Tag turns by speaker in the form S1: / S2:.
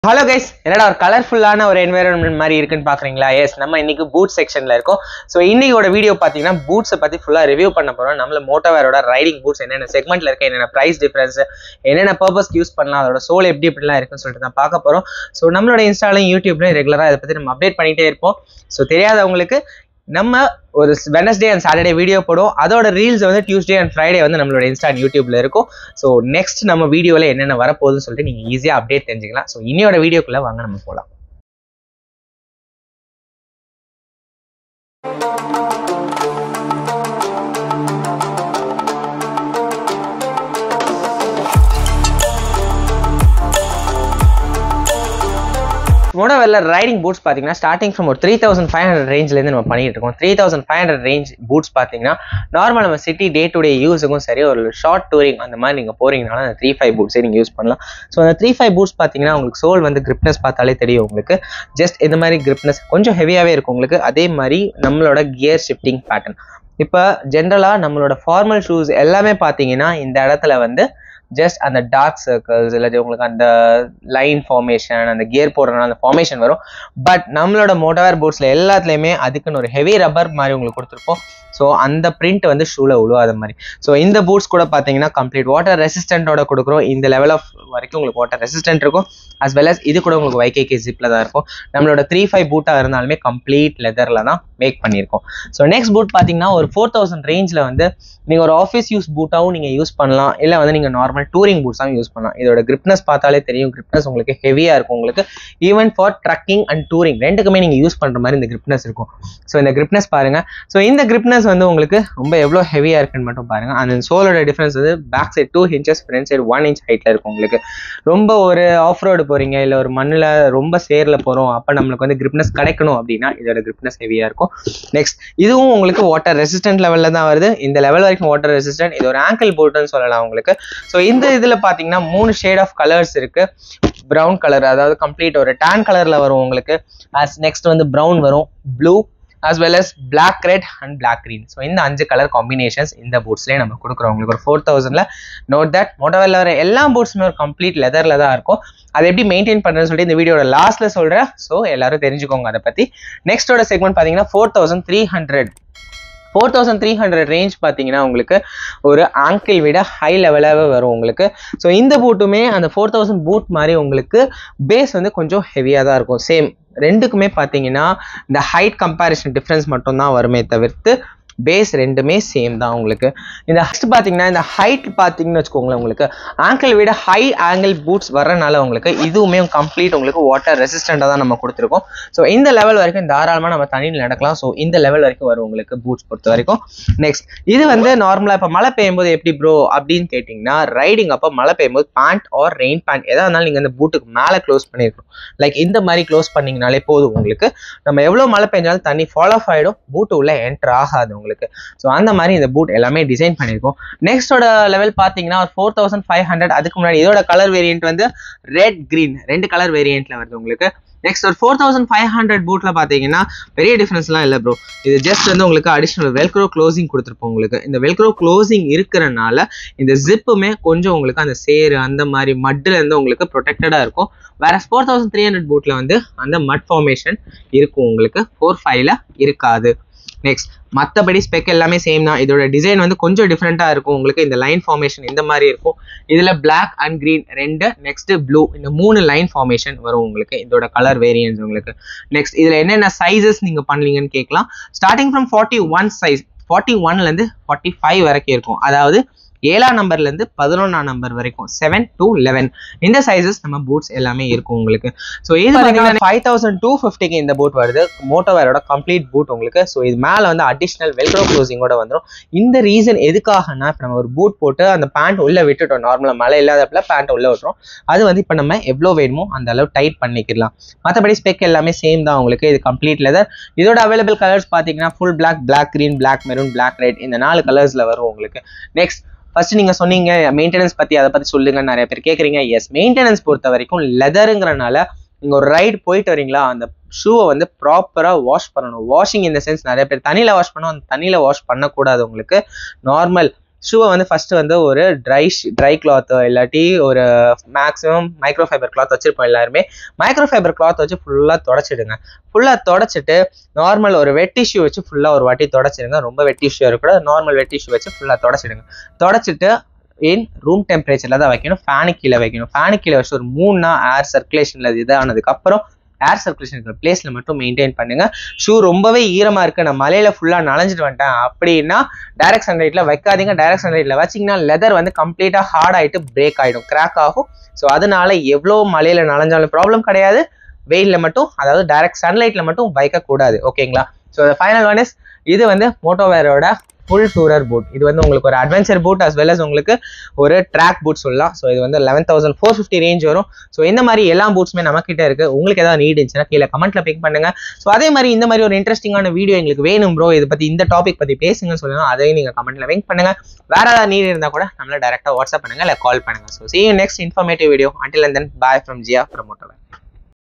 S1: hello guys என்னடா ஒரு கலர்ஃபுல்லான ஒரு என்வைரன்மெண்ட் மாதிரி இருக்குன்னு பாக்குறீங்களா எஸ் நம்ம இன்னைக்கு பூட் செக்ஷன்ல இருக்கோம் ஸோ இன்னைக்கோட வீடியோ பார்த்தீங்கன்னா பூட்ஸை பத்தி ஃபுல்லா ரிவ்யூ பண்ண போறோம் நம்மள மோட்டோவேரோட ரைடிங் பூட்ஸ் என்னென்ன செக்மெண்ட்ல இருக்க என்னென்ன பிரைஸ் டிஃபரன்ஸ் என்னென்ன பர்பஸ்க்கு யூஸ் பண்ணலாம் அதோட சோல் எப்படி எப்படிலாம் இருக்குன்னு சொல்லிட்டு தான் பார்க்க போறோம் ஸோ நம்மளோட இன்ஸ்டாலையும் யூடியூப்லையும் ரெகுலரா இதை பத்தி நம்ம அப்டேட் பண்ணிட்டே இருப்போம் ஸோ தெரியாதவங்களுக்கு நம்ம ஒரு வெனஸ்டே அண்ட் சாட்டர்டே வீடியோ போடுவோம் அதோட ரீல்ஸ் வந்து டியூஸ்டே அண்ட் ஃப்ரைடே வந்து நம்மளோட இன்ஸ்டா அண்ட் யூடியூப்ல இருக்கும் ஸோ நெக்ஸ்ட் நம்ம வீடியோவில் என்னென்ன வரப்போகுதுன்னு சொல்லிட்டு நீங்கள் ஈஸியாக அப்டேட் தெரிஞ்சுக்கலாம் ஸோ இன்னையோட வீடியோக்குள்ளே வாங்க நம்ம போகலாம் மோடோவெல்ல ரைடிங் பூட்ஸ் பார்த்தீங்கன்னா ஸ்டார்டிங் ஃப்ரம் ஒரு த்ரீ தௌசண்ட் ஃபைவ் ஹண்ட்ரட் ரேஞ்ச்லேருந்து நம்ம பண்ணிட்டு இருக்கோம் three thousand five hundred range boots பார்த்தீங்கன்னா நார்மல் நம்ம சிட்டி டே டு டே யூஸுக்கும் சரி ஒரு ஷார்ட் டூரிங் அந்த மாதிரி நீங்கள் போறீங்கனால அந்த த்ரீ ஃபைவ் பூட்ஸே நீங்கள் யூஸ் பண்ணலாம் ஸோ அந்த த்ரீ ஃபைவ் பூட்ஸ் பார்த்தீங்கன்னா உங்களுக்கு சோல் வந்து கிரிப்னஸ் பார்த்தாலே தெரியும் உங்களுக்கு ஜஸ்ட் இந்த மாதிரி கிரிப்னஸ் கொஞ்சம் ஹெவியாகவே இருக்கும் உங்களுக்கு அதே மாதிரி நம்மளோட கியர் ஷிஃப்டிங் பேட்டர்ன் இப்போ ஜென்ரலாக நம்மளோட ஃபார்மல் ஷூஸ் எல்லாமே பார்த்தீங்கன்னா இந்த இடத்துல வந்து ஜஸ்ட் அந்த டார்க் சர்க்கிள்ஸ் இல்லாட்டி உங்களுக்கு அந்த லைன் ஃபார்மேஷன் அந்த கியர் போடுறதுனால அந்த ஃபார்மேஷன் வரும் பட் நம்மளோட மோட்டோவேர் போட்ஸில் எல்லாத்துலேயுமே அதுக்குன்னு ஒரு ஹெவி ரப்பர் மாதிரி உங்களுக்கு கொடுத்துருப்போம் ஸோ அந்த பிரிண்ட் வந்து ஷூவில் உழுவாத மாதிரி ஸோ இந்த பூட்ஸ் கூட பார்த்தீங்கன்னா கம்ப்ளீட் வாட்டர் ரெசிஸ்டண்ட்டோட கொடுக்குறோம் இந்த லெவல் ஆஃப் வரைக்கும் உங்களுக்கு வாட்டர் ரெசிஸ்டன்ட் இருக்கும் அஸ் வெல் அஸ் இது கூட உங்களுக்கு வைகேகே ஜிப்பில் தான் இருக்கும் நம்மளோட த்ரீ ஃபைவ் பூட்டாக இருந்தாலுமே கம்ப்ளீட் லெதரில் தான் மேக் பண்ணியிருக்கோம் ஸோ நெக்ஸ்ட் பூட் பார்த்தீங்கன்னா ஒரு ஃபோர் தௌசண்ட் ரேஞ்சில் வந்து நீங்கள் ஒரு ஆஃபீஸ் யூஸ் பூட்டாகவும் நீங்கள் யூஸ் பண்ணலாம் இல்லை வந்து நீங்கள் நார்மல் டூரிங் பூட்ஸாகவும் யூஸ் பண்ணலாம் இதோட கிரிப்னஸ் பார்த்தாலே தெரியும் கிரிப்னஸ் உங்களுக்கு ஹெவியாக இருக்கும் உங்களுக்கு even for trekking and touring ரெண்டுக்குமே நீங்கள் யூஸ் பண்ணுற மாதிரி இந்த கிரிப்னஸ் இருக்கும் ஸோ இந்த கிரிப்னஸ் பாருங்கள் ஸோ இந்த கிரிப்னஸ் வந்து உங்களுக்கு ரொம்ப எவ்வளோ ஹெவியாக இருக்குன்னு மட்டும் பாருங்கள் அந்த சோலோட டிஃப்ரென்ஸ் வந்து back side two inches front side one inch ஹைட்டில் இருக்கும் உங்களுக்கு ரொம்ப ஒரு ஆஃப் ரோடு போகிறீங்க இல்லை ஒரு மண்ணில் ரொம்ப சேரில் போகிறோம் அப்போ நம்மளுக்கு வந்து கிரிப்னஸ் கிடைக்கணும் அப்படின்னா இதோட கிரிப்னஸ் ஹெவியாக இருக்கும் நெக்ஸ்ட் இதுவும் உங்களுக்கு வாட்டர் ரெசிஸ்டன்ட் லெவலில் தான் வருது இந்த லெவல் வரைக்கும் வாட்டர் ரெசிஸ்டன்ட் இது ஒரு ஆங்கிள் போட்டுன்னு சொல்லலாம் உங்களுக்கு ஸோ இந்த இதில் பார்த்தீங்கன்னா மூணு ஷேட் ஆஃப் கலர்ஸ் இருக்கு ப்ரௌன் கலர் அதாவது கம்ப்ளீட் ஒரு டேன் கலரில் வரும் உங்களுக்கு அஸ் நெக்ஸ்ட் வந்து ப்ரௌன் வரும் blue as well as black red and black green so இந்த அஞ்சு கலர் காம்பினேஷன்ஸ் இந்த பூட்ஸ்லேயே நம்ம கொடுக்குறோம் உங்களுக்கு ஒரு ஃபோர் தௌசண்ட்ல நோட் தட் மோட்டோவில் வர எல்லா பூட்ஸுமே ஒரு கம்ப்ளீட் லெதரில் தான் இருக்கும் அதை எப்படி மெயின்டைன் பண்ணுறதுன்னு சொல்லிட்டு இந்த வீடியோட லாஸ்ட்ல சொல்கிறேன் ஸோ எல்லாரும் தெரிஞ்சுக்கோங்க அதை பற்றி நெக்ஸ்டோட செக்மெண்ட் பார்த்தீங்கன்னா four thousand three hundred four thousand three hundred range பார்த்தீங்கன்னா உங்களுக்கு ஒரு ஆங்கிள் விட ஹை லெவலாகவே வரும் உங்களுக்கு ஸோ இந்த பூட்டுமே அந்த ஃபோர் தௌசண்ட் பூட் மாதிரி உங்களுக்கு பேஸ் வந்து கொஞ்சம் ஹெவியாக தான் இருக்கும் சேம் ரெண்டுக்குமே பார்த்தீங்கன்னா இந்த ஹைட் கம்பேரிஷன் டிஃப்ரென்ஸ் மட்டும் தான் வருமே தவிர்த்து பேஸ் ரெண்டுமே சேம் தான் உங்களுக்கு இந்த நெக்ஸ்ட் பார்த்தீங்கன்னா இந்த ஹைட் பார்த்தீங்கன்னு வச்சுக்கோங்களேன் உங்களுக்கு ஆங்கிள் விட ஹை ஆங்கிள் பூட்ஸ் வரனால உங்களுக்கு இதுவுமே கம்ப்ளீட் உங்களுக்கு வாட்டர் ரெசிஸ்டண்டாக தான் நம்ம கொடுத்துருக்கோம் ஸோ இந்த லெவல் வரைக்கும் தாராளமாக நம்ம தண்ணியில் நடக்கலாம் ஸோ இந்த லெவல் வரைக்கும் வரும் உங்களுக்கு பூட்ஸ் பொறுத்த வரைக்கும் நெக்ஸ்ட் இது வந்து நார்மலாக இப்போ மழை பெய்யும்போது எப்படி ப்ரோ அப்படின்னு கேட்டிங்கன்னா ரைடிங் அப்போ மழை பெய்யும்போது பேண்ட் ஆர் ரெயின் பேண்ட் எதாக இருந்தாலும் நீங்கள் இந்த பூட்டுக்கு மேலே க்ளோஸ் பண்ணியிருக்கணும் லைக் இந்த மாதிரி க்ளோஸ் பண்ணிங்கனாலே போதும் உங்களுக்கு நம்ம எவ்வளோ மழை பெஞ்சாலும் தண்ணி ஃபாலோ ஆஃப் ஆகிடும் பூட்டு உள்ள என்டர் ஆகாது உங்களுக்கு ஸோ அந்த மாதிரி இந்த பூட் எல்லாமே டிசைன் பண்ணியிருக்கோம் நெக்ஸ்டோட லெவல் பார்த்தீங்கன்னா ஒரு ஃபோர் தௌசண்ட் ஃபைவ் ஹண்ட்ரட் அதுக்கு முன்னாடி இதோட கலர் வேரியன்ட் வந்து ரெட் கிரீன் ரெண்டு கலர் வேரியன்ட்ல வருது உங்களுக்கு நெக்ஸ்ட் ஒரு ஃபோர் தௌசண்ட் ஃபைவ் ஹண்ட்ரட் பூட்டில் பார்த்தீங்கன்னா பெரிய டிஃப்ரென்ஸ்லாம் இல்லை ப்ரோ இது ஜஸ்ட் வந்து உங்களுக்கு அடிஷ்னல் வெல்க்ரோ க்ளோசிங் கொடுத்துருப்போம் உங்களுக்கு இந்த வெல்க்ரோ க்ளோசிங் இருக்கிறனால இந்த ஜிப்புமே கொஞ்சம் உங்களுக்கு அந்த சேரு அந்த மாதிரி மட்டில் இருந்து உங்களுக்கு ப்ரொடெக்டடாக இருக்கும் வேற ஃபோர் தௌசண்ட் த்ரீ ஹண்ட்ரட் பூட்டில் வந்து அந்த மட் ஃபார்மேஷன் இருக்கும் உங்களுக்கு ஃபோர் ஃபைவ்ல இருக்காது நெக்ஸ்ட் மற்றபடி ஸ்பெக் எல்லாமே சேம் தான் இதோட டிசைன் வந்து கொஞ்சம் டிஃப்ரெண்ட்டாக இருக்கும் உங்களுக்கு இந்த லைன் ஃபார்மேஷன் இந்த மாதிரி இருக்கும் இதில் பிளாக் அண்ட் க்ரீன் ரெண்டு நெக்ஸ்ட் ப்ளூ இந்த மூணு லைன் ஃபார்மேஷன் வரும் உங்களுக்கு இதோட கலர் வேரியன்ஸ் உங்களுக்கு நெக்ஸ்ட் இதில் என்னென்ன சைஸஸ் நீங்கள் பண்ணுவீங்கன்னு கேட்கலாம் starting from forty one size forty ஒன்லேருந்து ஃபார்ட்டி ஃபைவ் வரைக்கும் இருக்கும் அதாவது ஏழாம் நம்பர்லேருந்து பதினொன்றாம் நம்பர் வரைக்கும் செவன் டு லெவன் இந்த சைஸஸ் நம்ம பூட்ஸ் எல்லாமே இருக்கும் உங்களுக்கு ஸோ இது பார்த்தீங்கன்னா ஃபைவ் தௌசண்ட் டூ ஃபிஃப்டிக்கு இந்த பூட் வருது மோட்டோவேரோட கம்ப்ளீட் பூட் உங்களுக்கு ஸோ இது மேலே வந்து அடிஷ்னல் வெல்க்ரோ க்ளோசிங்கோட வந்துடும் இந்த ரீசன் எதுக்காகனா இப்போ நம்ம ஒரு பூட் போட்டு அந்த பேண்ட் உள்ளே விட்டுட்டோம் நார்மலாக மழை இல்லாதப்பல பேண்ட் உள்ளே விட்டுறோம் அது வந்து இப்போ நம்ம எவ்வளோ வேணுமோ அந்த அளவு டைட் பண்ணிக்கலாம் மற்றபடி ஸ்பெக் எல்லாமே சேம் தான் உங்களுக்கு இது கம்ப்ளீட் லெதர் இதோட அவைலபிள் கலர்ஸ் பார்த்தீங்கன்னா full black black green black maroon black red இந்த நாலு கலர்ஸில் வரும் உங்களுக்கு நெக்ஸ்ட் ஃபர்ஸ்ட் நீங்க சொன்னீங்க மெயின்டெனன்ஸ் பத்தி அதை பத்தி சொல்லுங்க நிறைய பேர் கேக்குறீங்க எஸ் மெயின்டெனன்ஸ் பொறுத்த வரைக்கும் லெதருங்கிறனால நீங்க ஒரு ரைடு போயிட்டு வரீங்களா அந்த ஷூவை வந்து ப்ராப்பரா வாஷ் பண்ணணும் வாஷிங் இந்த சென்ஸ் நிறைய பேர் தண்ணியில வாஷ் பண்ணுவோம் அந்த தண்ணியில வாஷ் பண்ணக்கூடாது உங்களுக்கு நார்மல் ஷூவை வந்து ஃபர்ஸ்ட் வந்து ஒரு ட்ரை ட்ரை கிளாத் இல்லாட்டி ஒரு மேக்ஸிமம் மைக்ரோ ஃபைபர் கிளாத் வச்சிருப்போம் எல்லாருமே மைக்ரோ ஃபைபர் கிளாத் வச்சு ஃபுல்லாக தொடச்சிடுங்க ஃபுல்லாக தொடச்சிட்டு நார்மல் ஒரு வெட் டிஷ்யூ வச்சு ஃபுல்லாக ஒரு வாட்டி தொடச்சிடுங்க ரொம்ப வெட் டிஷ்யூ இருக்கக்கூடாது நார்மல் வெட் டிஷ்யூ வச்சு ஃபுல்லாக தொடச்சிடுங்க தொடச்சிட்டு இன் ரூம் டெம்பரேச்சரில் தான் வைக்கணும் ஃபேனுக்கு கீழே வைக்கணும் ஃபேனுக்கு கீழே வச்சு ஒரு மூணு நாள் ஏர் சர்க்குலேஷனில் இதானதுக்கப்புறம் ஏர் சர்க்குலேஷன் இருக்கிற பிளேஸில் மட்டும் மெயின்டைன் பண்ணுங்க ஷூ ரொம்பவே ஈரமாக இருக்கு நான் மலையில ஃபுல்லாக நனைஞ்சிட்டு வந்துட்டேன் அப்படின்னா டைரக்ட் சன்லைட்டில் வைக்காதீங்க டைரக்ட் சன்லைட்டில் வச்சிங்கன்னா லெதர் வந்து கம்ப்ளீட்டாக ஹார்ட் ஆகிட்டு பிரேக் ஆகிடும் கிராக் ஆகும் ஸோ அதனால எவ்வளோ மலையில நனைஞ்சாலும் ப்ராப்ளம் கிடையாது வெயிலில் மட்டும் அதாவது டைரக்ட் சன்லைட்டில் மட்டும் வைக்கக்கூடாது ஓகேங்களா ஸோ ஃபைனல் ஒன் இஸ் இது வந்து மோட்டோவேரோட ஃபுல் டூரர் பூட் இது வந்து உங்களுக்கு ஒரு adventure boot as well as உங்களுக்கு ஒரு ட்ராக் பூட் சொல்லலாம் ஸோ இது வந்து eleven thousand four fifty range வரும் ஸோ இந்த மாதிரி எல்லா பூட்ஸுமே நம்ம கிட்ட இருக்கு உங்களுக்கு ஏதாவது நீட் இருந்துச்சுன்னா கீழே கமெண்ட்ல பிக் பண்ணுங்க ஸோ அதே மாதிரி இந்த மாதிரி ஒரு இன்ட்ரெஸ்டிங்கான வீடியோ எங்களுக்கு வேணும் ப்ரோ இதை பத்தி இந்த டாபிக் பத்தி பேசுங்கன்னு சொல்லணும் அதையும் நீங்க கமெண்ட்ல வெயிட் பண்ணுங்க வேற ஏதாவது நீட் இருந்தா கூட நம்மள டேரக்டா வாட்ஸ்அப் பண்ணுங்க இல்லை கால் பண்ணுங்க so see you next informative video until and then bye from Jiya from Motover